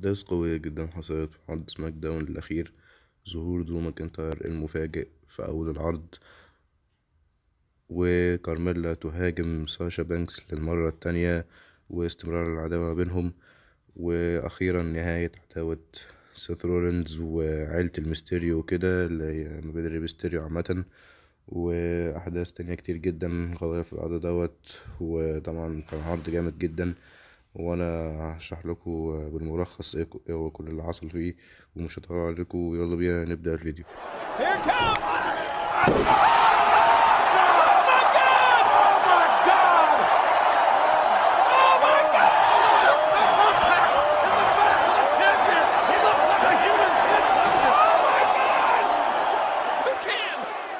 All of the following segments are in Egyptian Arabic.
أحداث قوية جدا حصلت في عرض سماك داون الأخير ظهور درو ماكنتاير المفاجئ في أول العرض وكارميلا تهاجم ساشا بانكس للمرة التانية واستمرار العداوة بينهم وأخيرا نهاية عداوة سيث رولينز وعيلة الميستيريو وكده اللي هي ما بين الميستيريو عامة وأحداث تانية كتير جدا قوية في العرض دوت وطبعا كان عرض جامد جدا وانا هشرح لكم بالملخص ايه ك- إيه هو كل اللي حصل فيه ومش هطول عليكم يلا بينا نبدأ الفيديو Here comes. Oh my God! Oh my God! Oh my God! Impact in the back of the champion. He looks like a human. Oh my God! Who can?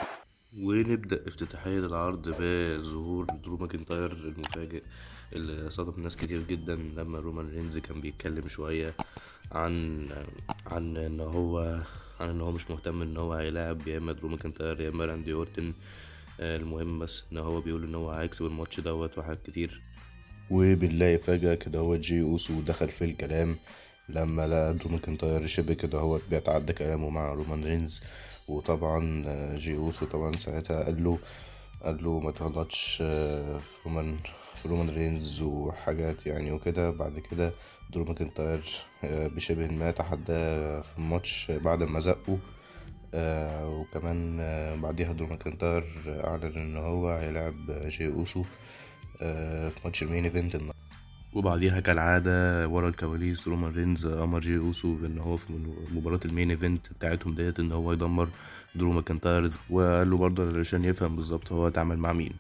ونبدأ افتتاحية العرض بظهور درو ماكنتاير المفاجئ اللي صدم ناس كتير جدا لما رومان رينز كان بيتكلم شوية عن عن ان هو عن ان هو مش مهتم ان هو هيلاعب يا اما درو ماكنتاير يا اما راندي اورتن آه، المهم بس ان هو بيقول ان هو هيكسب الماتش دوت وحاجات كتير وبنلاقي فجأة كده هو جي أوسو دخل في الكلام لما لقى درو ماكنتاير شبه كده هو بيتعدى كلامه مع رومان رينز وطبعا آه، جي أوسو طبعا ساعتها قال له قال له ما تغلطش آه، في رومان في رومان رينز وحاجات يعني وكده بعد كده درو ماكنتاير آه، بشبه ما تحداه في الماتش بعد ما زقه آه وكمان آه بعديها درو ماكنتاير أعلن إن هو هيلعب جي أوسو آه في ماتش المين ايفنت النهاردة وبعديها كالعادة ورا الكواليس رومان رينز أمر جي أوسو بإن هو في مباراة المين ايفنت بتاعتهم ديت إن هو يدمر درو ماكنتايرز وقال له برضه علشان يفهم بالظبط هو اتعامل مع مين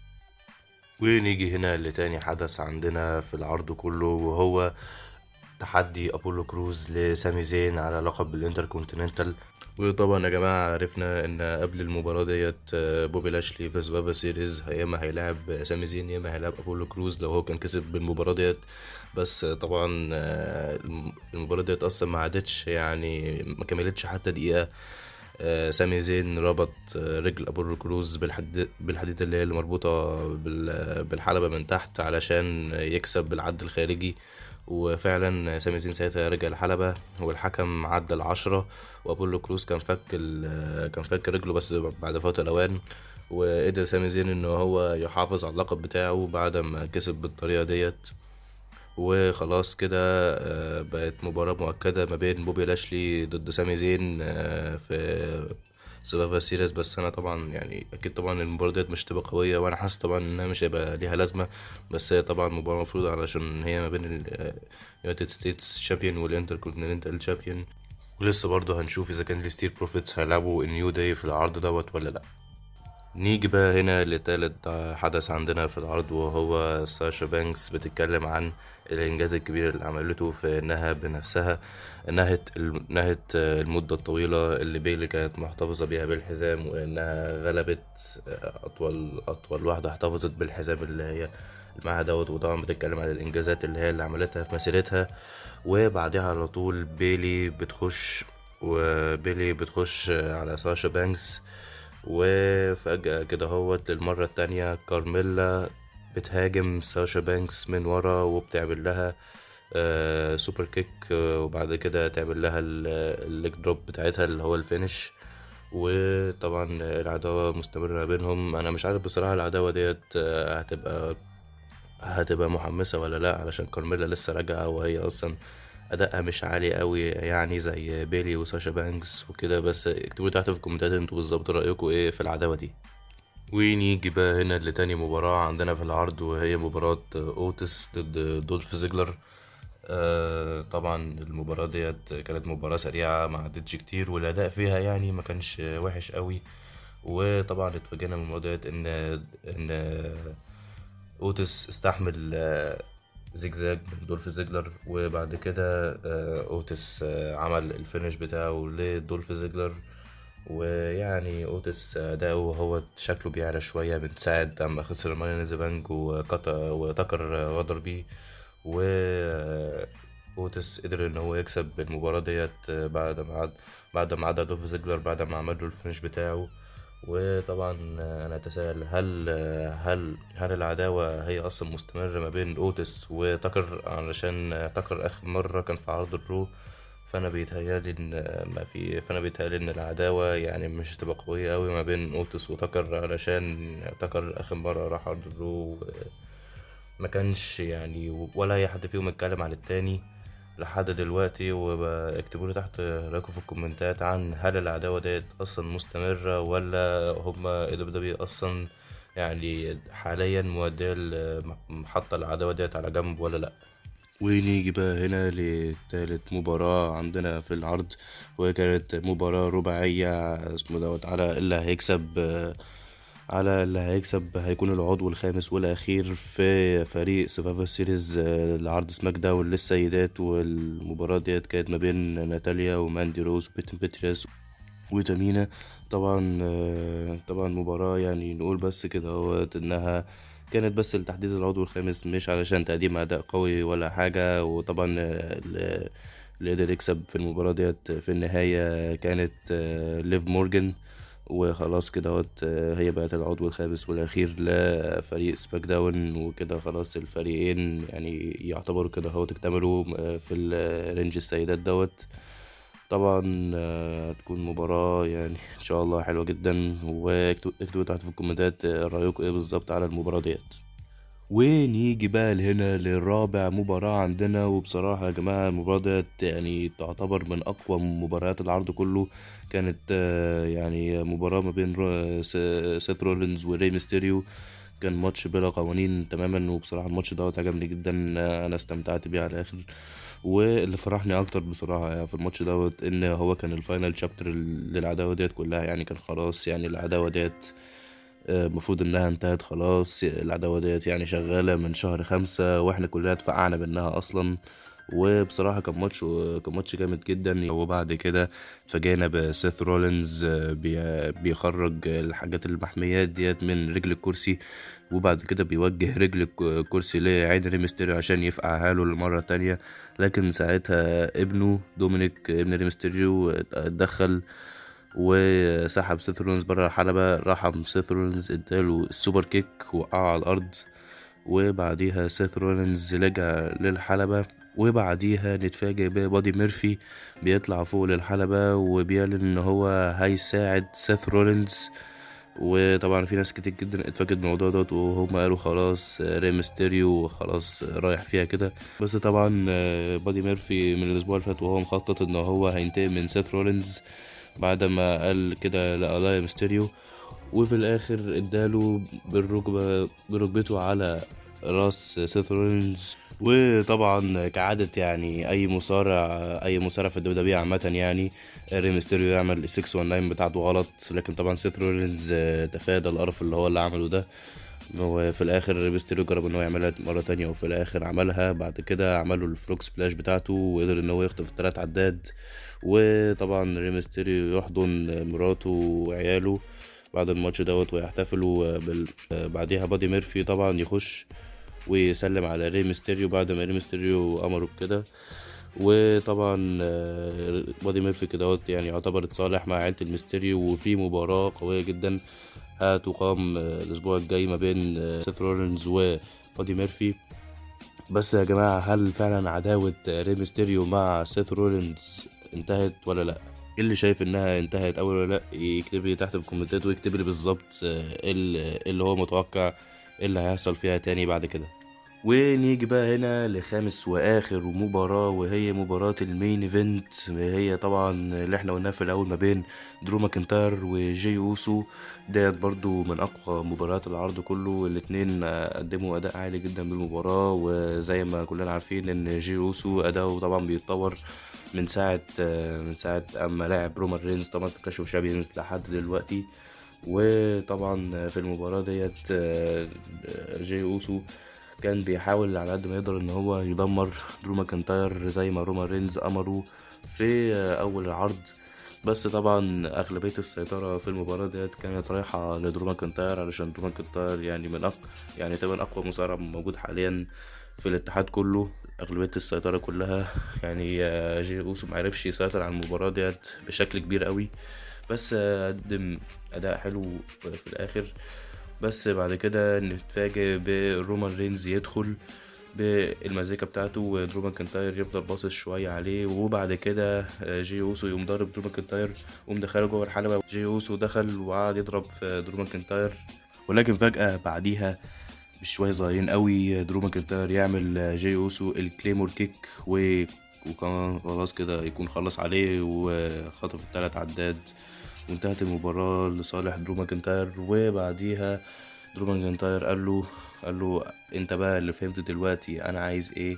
ونيجي هنا لتاني حدث عندنا في العرض كله وهو تحدي ابولو كروز لسامي زين على لقب الانتركونتيننتال وطبعا يا جماعة عرفنا ان قبل المباراة ديت آه، بوبي لاشلي في سبابا سيريز يا اما هيلاعب سامي زين يا اما هيلاعب ابولو كروز لو هو كان كسب بالمباراة ديت بس آه، طبعا آه، الم- المباراة ديت اصلا ما عادتش يعني ما كملتش حتى دقيقة آه، سامي زين ربط آه، رجل ابولو كروز بالحديد بالحديدة اللي هي اللي مربوطة بال- بالحلبة من تحت علشان يكسب بالعد الخارجي وفعلا سامي زين ساعتها رجع الحلبة والحكم عدى العشرة وابولو كروز كان فك ال- كان فك رجله بس بعد فوات الاوان وقدر سامي زين ان هو يحافظ على اللقب بتاعه بعد ما كسب بالطريقة ديت وخلاص كده آه، بقت مباراة مؤكدة ما بين بوبي لاشلي ضد سامي زين آه، في سبابا سيريس بس انا طبعا يعني اكيد طبعا المباراة ديت مش هتبقى قوية وانا حاسس طبعا انها مش هيبقى ليها لازمة بس هي طبعا مباراة مفروضة علشان هي ما بين اليونايتد ستيتس شامبيون والانتر كونتيننتال شامبيون ولسه برضه هنشوف اذا كان الستيل بروفيتس هيلعبوا النيو داي في العرض دوت ولا لا نيجي بقى هنا لتالت حدث عندنا في العرض وهو ساشا بانكس بتتكلم عن الإنجاز الكبير اللي عملته في إنها بنفسها نهت نهت المدة الطويلة اللي بيلي كانت محتفظة بيها بالحزام وإنها غلبت أطول أطول واحدة احتفظت بالحزام اللي هي معاها دوت وطبعا بتتكلم عن الإنجازات اللي هي اللي عملتها في مسيرتها وبعدها على طول بيلي بتخش وبيلي بتخش على ساشا بانكس وفجأة كده هوت للمرة التانية كارميلا بتهاجم ساشا بانكس من ورا وبتعمل لها آه سوبر كيك آه وبعد كده تعمل لها ال- الليج دروب بتاعتها اللي هو الفينش وطبعا العداوة مستمرة بينهم أنا مش عارف بصراحة العداوة ديت آه، هتبقى هتبقى محمسة ولا لا علشان كارميلا لسه راجعة وهي أصلا أدائها مش عالي قوي يعني زي بيلي وساشا بانكس وكده بس اكتبوا تحت في الكومنتات انتوا بالظبط رأيكم ايه في العداوة دي ونيجي بقى هنا لتاني مباراة عندنا في العرض وهي مباراة أوتس ضد دولف زيجلر آه طبعا المباراة ديت كانت مباراة سريعة ما عدتش كتير والأداء فيها يعني ما كانش وحش قوي وطبعا اتفاجئنا من الموضوع ديت ان ان اوتس استحمل آه، زجزاج من دولف زيجلر وبعد كده آه، اوتس آه، عمل الفينش بتاعه لدولف زيجلر ويعني اوتس اداؤه هو شكله بيعلى شويه من ساعه اما خسر ماني ذا بانك وقط- وتكر غدر بيه و اوتس قدر ان هو يكسب المباراه ديت بعد ما عد بعد ما عدى دولف زيجلر بعد ما عمل له الفينش بتاعه وطبعا انا اتساءل هل هل هل العداوة هي اصلا مستمرة ما بين اوتس وتاكر علشان تاكر اخر مرة كان في عرض الرو فانا بيتهيالي ان ما في فانا بيتهيالي ان العداوة يعني مش هتبقى قوية اوي ما بين اوتس وتاكر علشان تاكر اخر مرة راح عرض الرو ما كانش يعني ولا اي حد فيهم اتكلم عن التاني لحد دلوقتي واكتبوا لي تحت رايكم في الكومنتات عن هل العداوة ديت اصلا مستمرة ولا هما ال دبليو اصلا يعني حاليا مودية محطة العداوة ديت على جنب ولا لأ ونيجي بقى هنا لتالت مباراة عندنا في العرض وهي كانت مباراة رباعية اسمه دوت على اللي هيكسب على اللي هيكسب هيكون العضو الخامس والأخير في فريق سيرفايفر سيريز لعرض سماك داون للسيدات والمباراة ديت كانت ما بين ناتاليا وماندي روز وبيتن بيتريس وتامينا طبعا طبعا مباراة يعني نقول بس كده اهوت انها كانت بس لتحديد العضو الخامس مش علشان تقديم اداء قوي ولا حاجة وطبعا اللي قدر يكسب في المباراة ديت في النهاية كانت ليف مورجان وخلاص كده اهوت هي بقت العضو الخامس والاخير لفريق سباك داون وكده خلاص الفريقين يعني يعتبروا كده اهوت اكتملوا في الرينج السيدات دوت طبعا هتكون مباراة يعني ان شاء الله حلوة جدا واكتبوا تحت في الكومنتات رأيكم ايه بالظبط على المباراة ديت ونيجي بقى لهنا للرابع مباراة عندنا وبصراحة يا جماعة المباراة ديت يعني تعتبر من أقوى مباريات العرض كله كانت يعني مباراة ما بين سيث رولينز وري ميستيريو كان ماتش بلا قوانين تماما وبصراحة الماتش دوت عجبني جدا أنا استمتعت بيه على الآخر واللي فرحني اكتر بصراحه يعني في الماتش دوت ان هو كان الفاينل شابتر للعداوه ديت كلها يعني كان خلاص يعني العداوه ديت المفروض انها انتهت خلاص العداوه ديت يعني شغاله من شهر خمسة واحنا كلنا اتفقعنا منها اصلا وبصراحة كان ماتش كان ماتش جامد جدا وبعد كده اتفاجئنا بسيث رولينز بيخرج الحاجات المحميات ديت من رجل الكرسي وبعد كده بيوجه رجل الكرسي لعين ريمستيريو عشان يفقعها له للمرة التانية لكن ساعتها ابنه دومينيك ابن ريمستيريو اتدخل وسحب سيث رولينز بره الحلبة رحم سيث رولينز اداله السوبر كيك وقعه على الأرض وبعديها سيث رولينز رجع للحلبة وبعديها نتفاجئ ببادي ميرفي بيطلع فوق للحلبة وبيعلن ان هو هيساعد سيث رولينز وطبعا في ناس كتير جدا اتفاجئت بالموضوع دوت وهم قالوا خلاص ري ميستيريو خلاص رايح فيها كده بس طبعا بادي ميرفي من الاسبوع اللي فات وهو مخطط ان هو هينتقم من سيث رولينز بعد ما قال كده لألايا ميستيريو وفي الاخر اداله بالركبة بركبته على راس سيث رولينز وطبعا كعادة يعني أي مصارع أي مصارع في الدبليو دبليو عامة يعني ري ميستيريو يعمل ال 619 بتاعته غلط لكن طبعا سيث رولينز تفادى القرف اللي هو اللي عمله ده وفي الاخر ري ميستيريو جرب ان هو يعملها مرة تانية وفي الاخر عملها بعد كده عملوا الفروك سبلاش بتاعته وقدر ان هو يخطف التلات عداد وطبعا ري ميستيريو يحضن مراته وعياله بعد الماتش دوت ويحتفلوا بال... بعديها بادي ميرفي طبعا يخش ويسلم على ري ميستيريو بعد ما ري ميستيريو امره بكده وطبعا بادي ميرفي كده يعني يعتبر اتصالح مع عيلة الميستيريو وفي مباراة قوية جدا هتقام الاسبوع الجاي ما بين سيث رولينز وبادي ميرفي بس يا جماعة هل فعلا عداوة ري ميستيريو مع سيث رولينز انتهت ولا لا اللي شايف انها انتهت اول ولا لا يكتب لي تحت في الكومنتات ويكتب لي بالظبط اللي هو متوقع اللي هيحصل فيها تاني بعد كده ونيجي بقى هنا لخامس واخر مباراة وهي مباراة المين ايفنت هي طبعا اللي احنا قلناها في الاول ما بين درو ماكنتاير وجي اوسو ديت برضو من اقوى مباريات العرض كله الاتنين قدموا اداء عالي جدا بالمباراة وزي ما كلنا عارفين ان جي اوسو اداؤه طبعا بيتطور من ساعة من ساعة اما لاعب رومان رينز طبعا في كلاش اوف شامبيونز لحد دلوقتي وطبعا في المباراة ديت جي اوسو كان بيحاول على قد ما يقدر ان هو يدمر درو ماكنتاير زي ما رومان رينز امره في اول العرض بس طبعا اغلبيه السيطره في المباراه ديت كانت رايحه لدرو ماكنتاير علشان درو ماكنتاير يعني من اقوى يعني تقريبا اقوى مصارع موجود حاليا في الاتحاد كله اغلبيه السيطره كلها يعني جي اوسو معرفش يسيطر على المباراه ديت بشكل كبير قوي بس آه، قدم اداء حلو في الاخر بس بعد كده نتفاجئ برومان رينز يدخل بالمزيكا بتاعته ودرو ماكنتاير يفضل باصص شوية عليه وبعد كده آه، جي اوسو يقوم ضارب درو ماكنتاير وقوم دخله جوه الحلبة جي اوسو دخل وقعد يضرب في درو ماكنتاير ولكن فجأة بعديها بشوية صغيرين قوي درو ماكنتاير يعمل آه، جي اوسو الكليمور كيك و وكمان خلاص كده يكون خلص عليه وخطف التلات عداد وانتهت المباراة لصالح درو ماكنتاير وبعديها درو ماكنتاير قال له قال له انت بقى اللي فهمت دلوقتي انا عايز ايه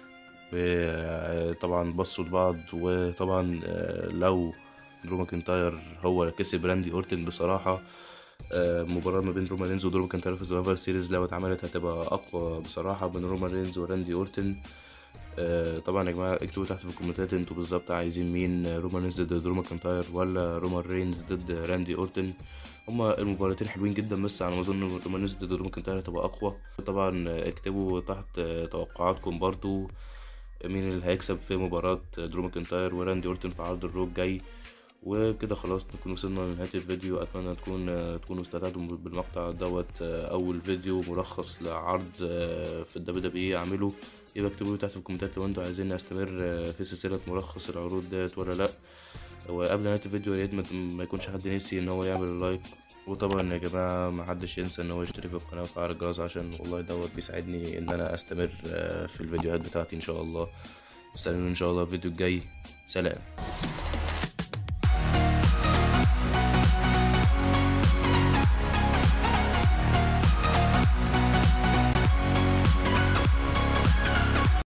وطبعا بصوا لبعض وطبعا آه، لو درو ماكنتاير هو اللي كسب راندي اورتن بصراحة آه، مباراة ما بين رومان رينز ودرو ماكنتاير في سرفايفر سيريز لو اتعملت هتبقى أقوى بصراحة بين رومان رينز وراندي أورتن آه، طبعا يا جماعة اكتبوا تحت في الكومنتات انتوا بالظبط عايزين مين آه، رومان رينز ضد درو ماكنتاير ولا رومان رينز ضد راندي أورتن هما المباراتين حلوين جدا بس على ما اظن رومان رينز ضد درو ماكنتاير هتبقى اقوى طبعا آه، اكتبوا تحت آه، توقعاتكم برضو مين اللي هيكسب في مباراة درو ماكنتاير وراندي اورتن في عرض الروك جاي وبكده خلاص نكون وصلنا لنهاية الفيديو أتمنى تكون تكونوا استمتعتوا بالمقطع دوت أول فيديو ملخص لعرض في الدبليو دبليو أعمله يبقى اكتبوا لي تحت في الكومنتات لو انتوا عايزين أستمر في سلسلة ملخص العروض ديت ولا لأ وقبل نهاية الفيديو يا ريت ما- ما يكونش حد نسي إن هو يعمل لايك وطبعا يا جماعة محدش ينسى إن هو يشترك في القناة ويفعل الجرس عشان والله دوت بيساعدني إن أنا أستمر في الفيديوهات بتاعتي إن شاء الله استنوني إن شاء الله الفيديو الجاي سلام